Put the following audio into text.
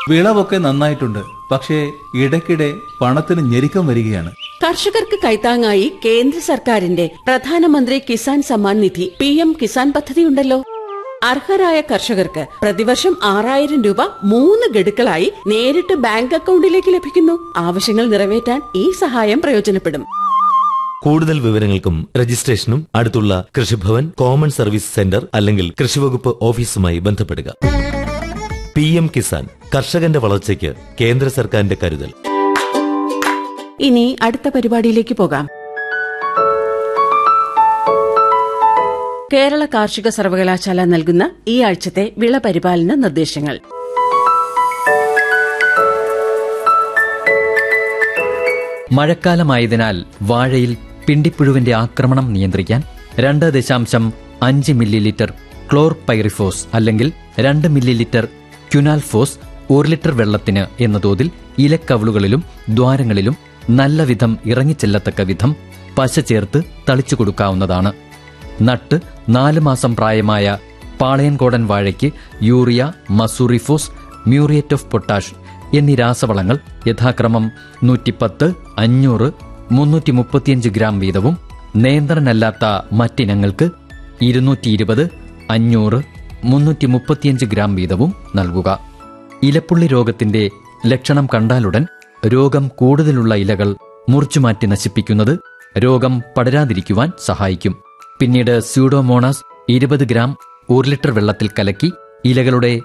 വിളവൊക്കെ നന്നായിട്ടുണ്ട് പക്ഷേ ഇടയ്ക്കിടെ പണത്തിന് ഞെരുക്കം വരികയാണ് കർഷകർക്ക് കൈത്താങ്ങായി കേന്ദ്ര സർക്കാരിന്റെ പ്രധാനമന്ത്രി കിസാൻ സമ്മാൻ നിധി പി എം കിസാൻ പദ്ധതിയുണ്ടല്ലോ അർഹരായ കർഷകർക്ക് പ്രതിവർഷം ആറായിരം രൂപ മൂന്ന് ഗഡുക്കളായി നേരിട്ട് ബാങ്ക് അക്കൗണ്ടിലേക്ക് ലഭിക്കുന്നു ആവശ്യങ്ങൾ നിറവേറ്റാൻ ഈ സഹായം പ്രയോജനപ്പെടും കൂടുതൽ വിവരങ്ങൾക്കും രജിസ്ട്രേഷനും അടുത്തുള്ള കൃഷിഭവൻ കോമൺ സർവീസ് സെന്റർ അല്ലെങ്കിൽ കൃഷിവകുപ്പ് ഓഫീസുമായി ബന്ധപ്പെടുക പി എം കിസാൻ കർഷകന്റെ വളർച്ചയ്ക്ക് കേന്ദ്ര സർക്കാരിന്റെ കരുതൽ ഇനി അടുത്ത പരിപാടിയിലേക്ക് പോകാം കേരള കാർഷിക സർവകലാശാല നൽകുന്ന ഈ ആഴ്ചത്തെ വിള പരിപാലന നിർദ്ദേശങ്ങൾ മഴക്കാലമായതിനാൽ വാഴയിൽ പിണ്ടിപ്പുഴുവിന്റെ ആക്രമണം നിയന്ത്രിക്കാൻ രണ്ട് ദശാംശം അഞ്ച് മില്ലി ലിറ്റർ ക്ലോർ പൈറിഫോസ് അല്ലെങ്കിൽ രണ്ട് മില്ലി ലിറ്റർ ക്യുനാൽഫോസ് ഒരു ലിറ്റർ വെള്ളത്തിന് എന്ന തോതിൽ ഇലക്കവളുകളിലും ദ്വാരങ്ങളിലും നല്ല വിധം ഇറങ്ങിച്ചെല്ലത്തക്ക വിധം പശ ചേർത്ത് തളിച്ചു കൊടുക്കാവുന്നതാണ് നട്ട് നാല് മാസം പ്രായമായ പാളയൻകോടൻ വാഴയ്ക്ക് urea mussooriephos muriate of potash എന്നീ രാസവളങ്ങൾ യഥാക്രമം നൂറ്റിപ്പത്ത് അഞ്ഞൂറ് മുന്നൂറ്റി മുപ്പത്തിയഞ്ച് ഗ്രാം വീതവും നിയന്ത്രണമല്ലാത്ത മറ്റിനങ്ങൾക്ക് ഇരുന്നൂറ്റി ഇരുപത് അഞ്ഞൂറ് മുന്നൂറ്റി മുപ്പത്തിയഞ്ച് ഗ്രാം വീതവും നൽകുക ഇലപ്പുള്ളി രോഗത്തിന്റെ ലക്ഷണം കണ്ടാലുടൻ രോഗം കൂടുതലുള്ള ഇലകൾ മുറിച്ചുമാറ്റി നശിപ്പിക്കുന്നത് രോഗം പടരാതിരിക്കുവാൻ സഹായിക്കും പിന്നീട് സ്യൂഡോമോണാസ് ഇരുപത് ഗ്രാം ഒരു ലിറ്റർ വെള്ളത്തിൽ കലക്കി ഇലകളുടെ